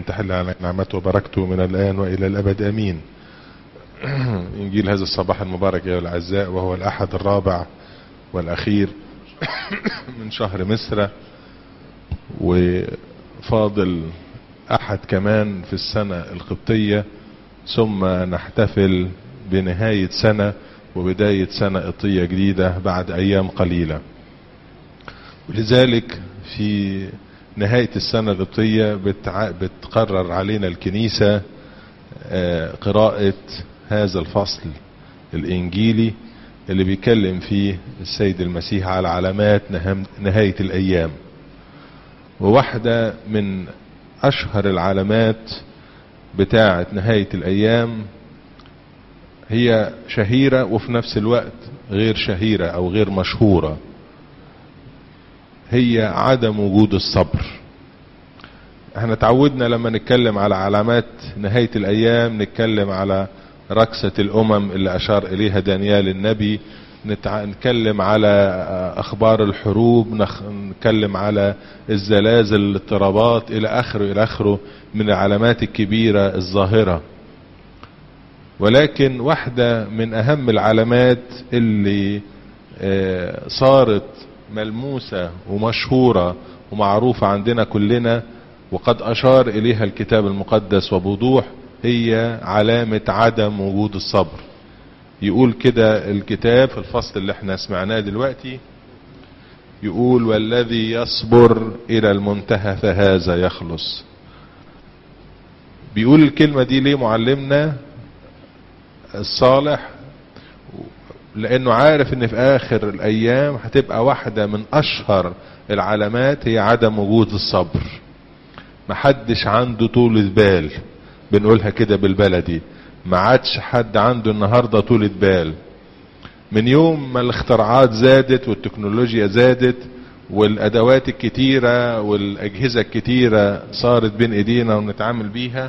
تحل على نعمته وبركته من الآن وإلى الأبد أمين إنجيل هذا الصباح المبارك يا الأعزاء وهو الأحد الرابع والأخير من شهر مصر وفاضل أحد كمان في السنة القبطية ثم نحتفل بنهاية سنة وبداية سنة قبطية جديدة بعد أيام قليلة ولذلك في نهاية السنة القبطية بتع... بتقرر علينا الكنيسة قراءة هذا الفصل الإنجيلي اللي بيكلم فيه السيد المسيح على علامات نهاية الأيام وواحدة من أشهر العلامات بتاعة نهاية الأيام هي شهيرة وفي نفس الوقت غير شهيرة أو غير مشهورة هي عدم وجود الصبر احنا تعودنا لما نتكلم على علامات نهاية الأيام نتكلم على ركسة الأمم اللي أشار إليها دانيال النبي نتكلم على أخبار الحروب نتكلم على الزلازل الاضطرابات إلى آخره إلى آخره من العلامات الكبيرة الظاهرة ولكن واحدة من أهم العلامات اللي صارت ملموسة ومشهورة ومعروفة عندنا كلنا وقد أشار إليها الكتاب المقدس وبوضوح هي علامة عدم وجود الصبر يقول كده الكتاب في الفصل اللي احنا سمعناه دلوقتي يقول والذي يصبر إلى المنتهى فهذا يخلص بيقول الكلمة دي ليه معلمنا الصالح لانه عارف ان في اخر الايام هتبقى واحدة من اشهر العلامات هي عدم وجود الصبر محدش عنده طولة بال بنقولها كده بالبلدي ما عادش حد عنده النهاردة طولة بال من يوم ما الاختراعات زادت والتكنولوجيا زادت والادوات الكتيرة والاجهزة الكتيرة صارت بين ايدينا ونتعامل بيها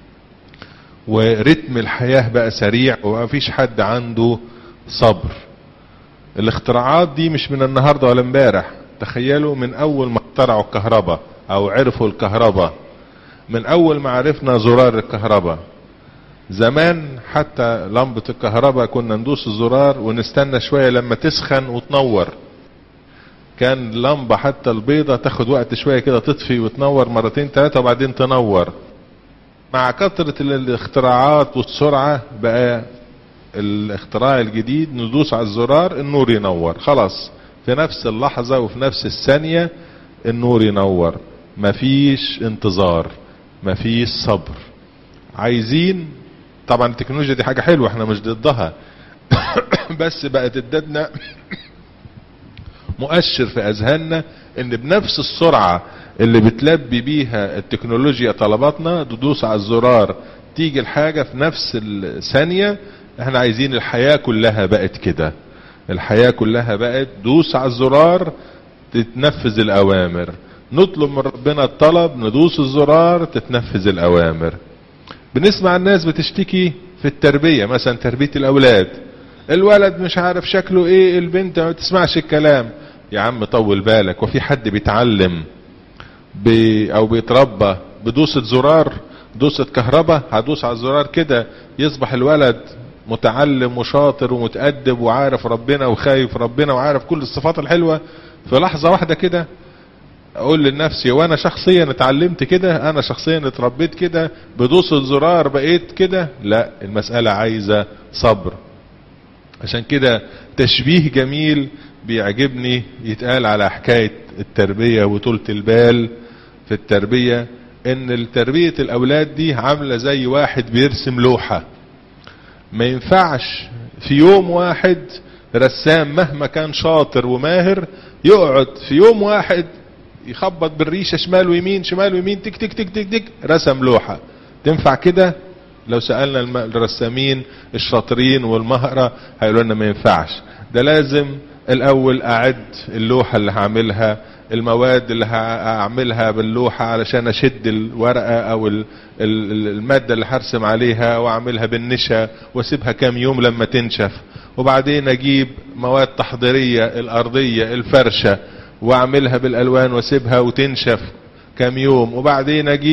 ورتم الحياة بقى سريع وما فيش حد عنده صبر الاختراعات دي مش من النهاردة ولا امبارح تخيلوا من اول ما اخترعوا الكهرباء او عرفوا الكهرباء من اول ما عرفنا زرار الكهرباء زمان حتى لمبة الكهرباء كنا ندوس الزرار ونستنى شوية لما تسخن وتنور كان لمبة حتى البيضة تاخد وقت شوية كده تطفي وتنور مرتين ثلاثة وبعدين تنور مع كثرة الاختراعات والسرعة بقى الاختراع الجديد ندوس على الزرار النور ينور خلاص في نفس اللحظة وفي نفس الثانية النور ينور مفيش انتظار مفيش صبر عايزين طبعا التكنولوجيا دي حاجة حلوة احنا مش ضدها بس بقت ادتنا مؤشر في اذهاننا ان بنفس السرعة اللي بتلبي بيها التكنولوجيا طلباتنا تدوس على الزرار تيجي الحاجة في نفس الثانية احنا عايزين الحياة كلها بقت كده الحياة كلها بقت دوس على الزرار تتنفذ الاوامر نطلب من ربنا الطلب ندوس الزرار تتنفذ الاوامر بنسمع الناس بتشتكي في التربية مثلا تربية الاولاد الولد مش عارف شكله ايه البنت ما تسمعش الكلام يا عم طول بالك وفي حد بيتعلم بي او بيتربى بدوسة زرار دوسة كهرباء هدوس على الزرار كده يصبح الولد متعلم وشاطر ومتأدب وعارف ربنا وخايف ربنا وعارف كل الصفات الحلوة في لحظة واحدة كده اقول لنفسي وانا شخصيا اتعلمت كده انا شخصيا اتربيت كده بدوس الزرار بقيت كده لا المسألة عايزة صبر عشان كده تشبيه جميل بيعجبني يتقال على حكاية التربية وطولة البال في التربية ان تربية الاولاد دي عاملة زي واحد بيرسم لوحة ما ينفعش في يوم واحد رسام مهما كان شاطر وماهر يقعد في يوم واحد يخبط بالريشة شمال ويمين شمال ويمين تك تك تك تك تك رسم لوحة تنفع كده لو سألنا الرسامين الشاطرين والمهرة هيقولوا لنا ما ينفعش ده لازم الاول اعد اللوحة اللي هعملها المواد اللي هعملها باللوحة علشان اشد الورقة او المادة اللي هرسم عليها واعملها بالنشا واسيبها كام يوم لما تنشف وبعدين اجيب مواد تحضيرية الارضية الفرشة واعملها بالالوان واسيبها وتنشف كام يوم وبعدين اجيب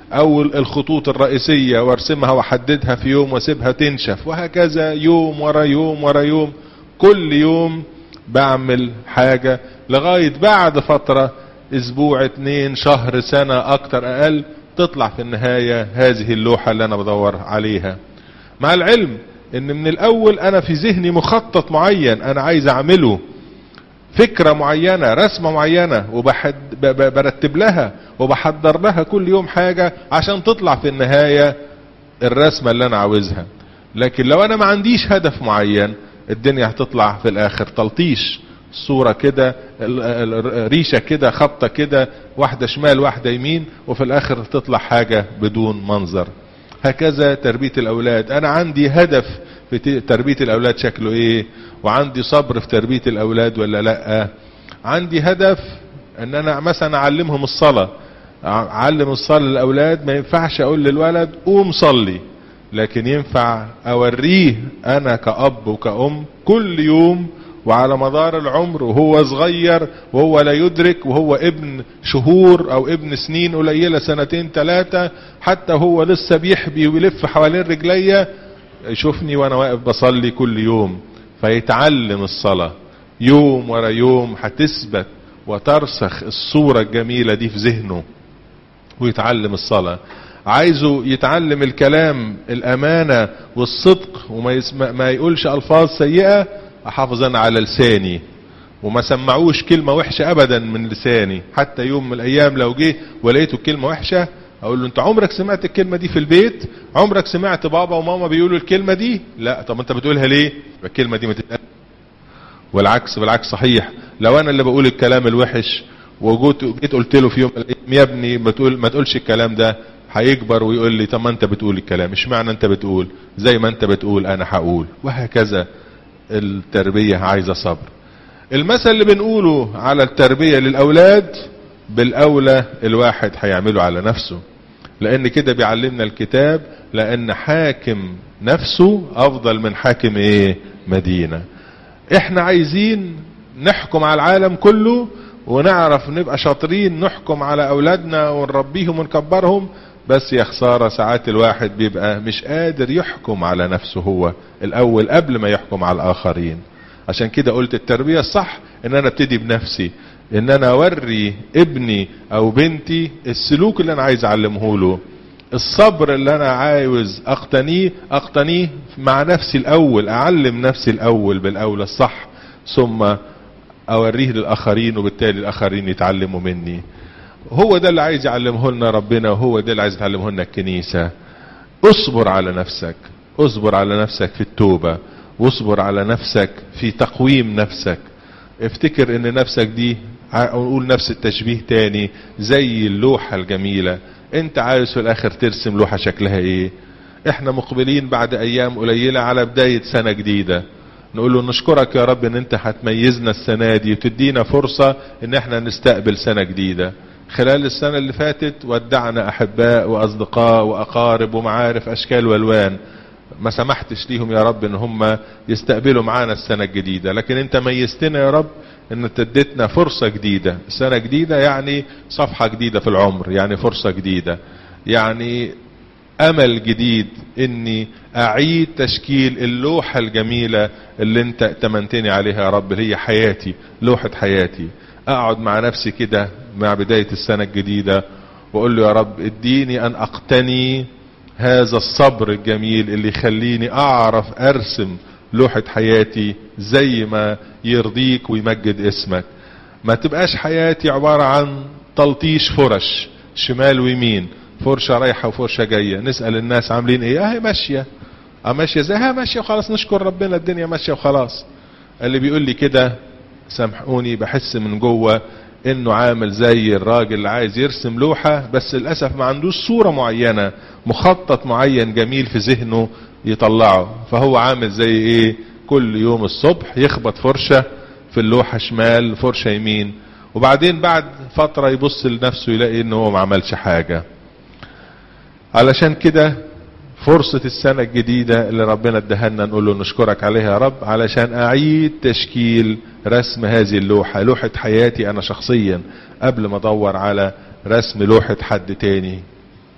او الخطوط الرئيسية وارسمها واحددها في يوم واسيبها تنشف وهكذا يوم ورا يوم ورا يوم كل يوم بعمل حاجة لغاية بعد فترة اسبوع اتنين شهر سنة اكتر اقل تطلع في النهاية هذه اللوحة اللي انا بدور عليها مع العلم ان من الاول انا في ذهني مخطط معين انا عايز اعمله فكرة معينة رسمة معينة وبحد برتب لها وبحضر لها كل يوم حاجة عشان تطلع في النهاية الرسمة اللي انا عاوزها لكن لو انا ما عنديش هدف معين الدنيا هتطلع في الاخر تلطيش صورة كده ريشة كده خبطة كده واحدة شمال واحدة يمين وفي الاخر تطلع حاجة بدون منظر هكذا تربية الاولاد انا عندي هدف في تربية الاولاد شكله ايه وعندي صبر في تربية الاولاد ولا لا عندي هدف ان انا مثلا اعلمهم الصلاة اعلم الصلاة للاولاد ما ينفعش اقول للولد قوم صلي لكن ينفع اوريه انا كأب وكأم كل يوم وعلى مدار العمر وهو صغير وهو لا يدرك وهو ابن شهور او ابن سنين قليلة سنتين ثلاثة حتى هو لسه بيحبي ويلف حوالين رجليا يشوفني وانا واقف بصلي كل يوم فيتعلم الصلاة يوم ورا يوم هتثبت وترسخ الصورة الجميلة دي في ذهنه ويتعلم الصلاة عايزه يتعلم الكلام الامانة والصدق وما يسمع ما يقولش الفاظ سيئة احافظ انا على لساني وما سمعوش كلمة وحشة ابدا من لساني حتى يوم من الايام لو جه ولقيته كلمة وحشة اقول له انت عمرك سمعت الكلمة دي في البيت عمرك سمعت بابا وماما بيقولوا الكلمة دي لا طب انت بتقولها ليه الكلمة دي ما تتقال والعكس بالعكس صحيح لو انا اللي بقول الكلام الوحش وجيت جيت قلت له في يوم يا ابني ما تقول ما تقولش الكلام ده هيكبر ويقول لي طب ما انت بتقول الكلام مش معنى انت بتقول زي ما انت بتقول انا هقول وهكذا التربية عايزة صبر المثل اللي بنقوله على التربية للاولاد بالاولى الواحد هيعمله على نفسه لان كده بيعلمنا الكتاب لان حاكم نفسه افضل من حاكم ايه مدينة احنا عايزين نحكم على العالم كله ونعرف نبقى شاطرين نحكم على اولادنا ونربيهم ونكبرهم بس يا خسارة ساعات الواحد بيبقى مش قادر يحكم على نفسه هو الاول قبل ما يحكم على الاخرين عشان كده قلت التربية الصح ان انا ابتدي بنفسي ان انا اوري ابني او بنتي السلوك اللي انا عايز اعلمه له الصبر اللي انا عاوز اقتنيه اقتنيه مع نفسي الاول اعلم نفسي الاول بالاولى الصح ثم اوريه للاخرين وبالتالي الاخرين يتعلموا مني هو ده اللي عايز يعلمه لنا ربنا وهو ده اللي عايز تعلمه لنا الكنيسة اصبر على نفسك اصبر على نفسك في التوبة واصبر على نفسك في تقويم نفسك افتكر ان نفسك دي نقول نفس التشبيه تاني زي اللوحة الجميلة انت عايز في الاخر ترسم لوحة شكلها ايه احنا مقبلين بعد ايام قليلة على بداية سنة جديدة نقول له نشكرك يا رب ان انت هتميزنا السنة دي وتدينا فرصة ان احنا نستقبل سنة جديدة خلال السنة اللي فاتت ودعنا احباء واصدقاء واقارب ومعارف اشكال والوان ما سمحتش ليهم يا رب ان هم يستقبلوا معانا السنة الجديدة لكن انت ميزتنا يا رب ان انت اديتنا فرصة جديدة سنة جديدة يعني صفحة جديدة في العمر يعني فرصة جديدة يعني امل جديد اني اعيد تشكيل اللوحة الجميلة اللي انت اتمنتني عليها يا رب اللي هي حياتي لوحة حياتي اقعد مع نفسي كده مع بداية السنة الجديدة واقول له يا رب اديني ان اقتني هذا الصبر الجميل اللي يخليني اعرف ارسم لوحة حياتي زي ما يرضيك ويمجد اسمك ما تبقاش حياتي عبارة عن تلطيش فرش شمال ويمين فرشة رايحة وفرشة جاية نسأل الناس عاملين ايه اهي ماشية اه ماشية زي ها ماشية وخلاص نشكر ربنا الدنيا ماشية وخلاص اللي بيقول لي كده سامحوني بحس من جوه انه عامل زي الراجل اللي عايز يرسم لوحة بس للأسف ما عندوش صورة معينة مخطط معين جميل في ذهنه يطلعه فهو عامل زي ايه كل يوم الصبح يخبط فرشة في اللوحة شمال فرشة يمين وبعدين بعد فترة يبص لنفسه يلاقي انه هو ما عملش حاجة علشان كده فرصة السنة الجديدة اللي ربنا ادهنا نقول له نشكرك عليها يا رب علشان اعيد تشكيل رسم هذه اللوحة لوحة حياتي انا شخصيا قبل ما ادور على رسم لوحة حد تاني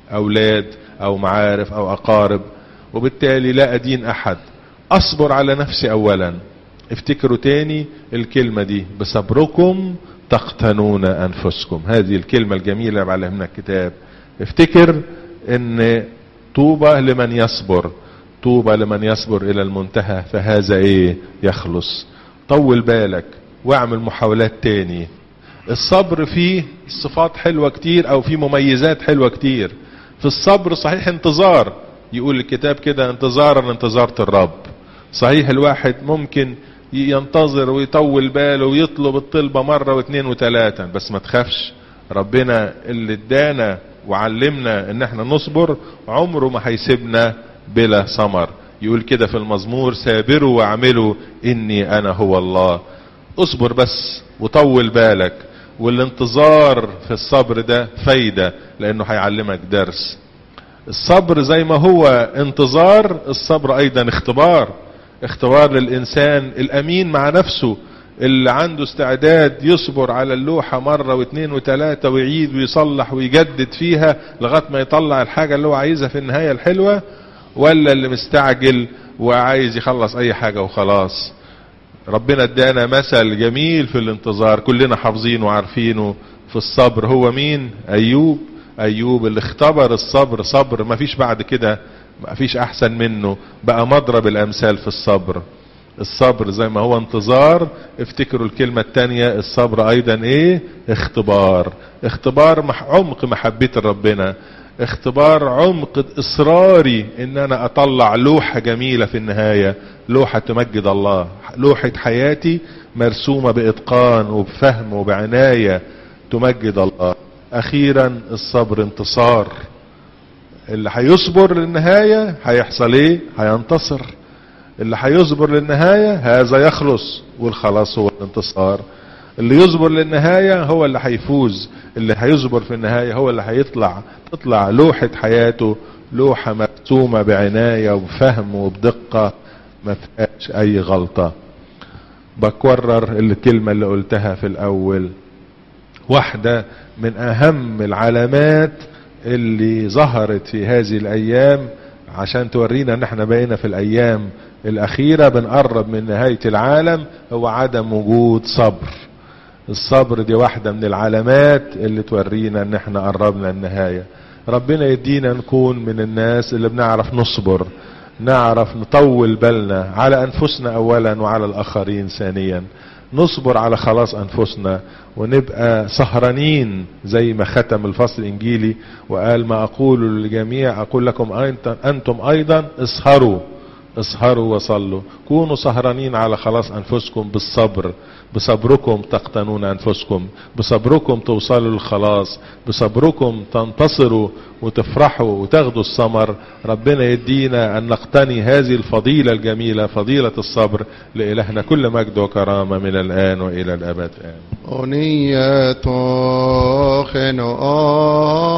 اولاد او معارف او اقارب وبالتالي لا ادين احد اصبر على نفسي اولا افتكروا تاني الكلمة دي بصبركم تقتنون انفسكم هذه الكلمة الجميلة اللي بعلمنا الكتاب افتكر ان طوبى لمن يصبر طوبى لمن يصبر الى المنتهى فهذا ايه يخلص طول بالك واعمل محاولات تاني الصبر فيه صفات حلوة كتير او فيه مميزات حلوة كتير في الصبر صحيح انتظار يقول الكتاب كده انتظارا انتظارة الرب صحيح الواحد ممكن ينتظر ويطول باله ويطلب الطلبة مرة واثنين وثلاثة بس ما تخافش ربنا اللي ادانا وعلمنا ان احنا نصبر عمره ما هيسيبنا بلا ثمر يقول كده في المزمور سابروا واعملوا اني انا هو الله اصبر بس وطول بالك والانتظار في الصبر ده فايدة لانه هيعلمك درس الصبر زي ما هو انتظار الصبر ايضا اختبار اختبار للانسان الامين مع نفسه اللي عنده استعداد يصبر على اللوحة مرة واثنين وثلاثة ويعيد ويصلح ويجدد فيها لغاية ما يطلع الحاجة اللي هو عايزها في النهاية الحلوة ولا اللي مستعجل وعايز يخلص اي حاجة وخلاص ربنا ادانا مثل جميل في الانتظار كلنا حافظينه وعارفينه في الصبر هو مين ايوب ايوب اللي اختبر الصبر صبر ما فيش بعد كده ما فيش احسن منه بقى مضرب الامثال في الصبر الصبر زي ما هو انتظار افتكروا الكلمة التانية الصبر ايضا ايه اختبار اختبار مح عمق محبة ربنا اختبار عمق اصراري ان انا اطلع لوحة جميلة في النهاية لوحة تمجد الله لوحة حياتي مرسومة باتقان وبفهم وبعناية تمجد الله اخيرا الصبر انتصار اللي هيصبر للنهاية هيحصل ايه هينتصر اللي هيصبر للنهاية هذا يخلص والخلاص هو الانتصار اللي يصبر للنهاية هو اللي هيفوز اللي هيصبر في النهاية هو اللي هيطلع تطلع لوحة حياته لوحة مرسومة بعناية وبفهم وبدقة ما فيهاش اي غلطة بكرر الكلمة اللي قلتها في الاول واحدة من اهم العلامات اللي ظهرت في هذه الايام عشان تورينا ان احنا بقينا في الايام الاخيرة بنقرب من نهاية العالم هو عدم وجود صبر الصبر دي واحدة من العلامات اللي تورينا ان احنا قربنا النهاية ربنا يدينا نكون من الناس اللي بنعرف نصبر نعرف نطول بالنا على انفسنا اولا وعلى الاخرين ثانيا نصبر على خلاص انفسنا ونبقى سهرانين زي ما ختم الفصل الانجيلي وقال ما اقول للجميع اقول لكم انتم ايضا اسهروا اسهروا وصلوا كونوا سهرانين على خلاص انفسكم بالصبر بصبركم تقتنون انفسكم بصبركم توصلوا للخلاص بصبركم تنتصروا وتفرحوا وتاخدوا الثمر ربنا يدينا ان نقتني هذه الفضيلة الجميلة فضيلة الصبر لإلهنا كل مجد وكرامة من الآن وإلى الأبد آمين أنية خنوآ